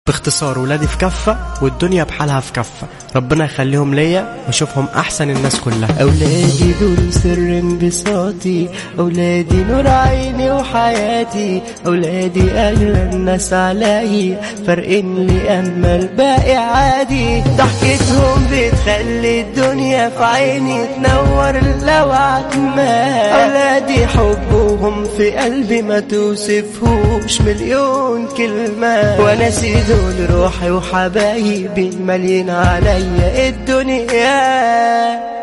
باختصار ولادي في كفة والدنيا بحالها في كفة ربنا يخليهم ليا واشوفهم احسن الناس كلها أولادي دول سر انبساطي أولادي نور عيني وحياتي أولادي أغلى الناس علي فارقين لي أما الباقي عادي ضحكتهم بتخلي الدنيا في عيني تنور لو عتمة أولادي حبهم في قلبي ما توصفهوش مليون كلمة وأنا دول روحي وحبايبي مالين عليا الدنيا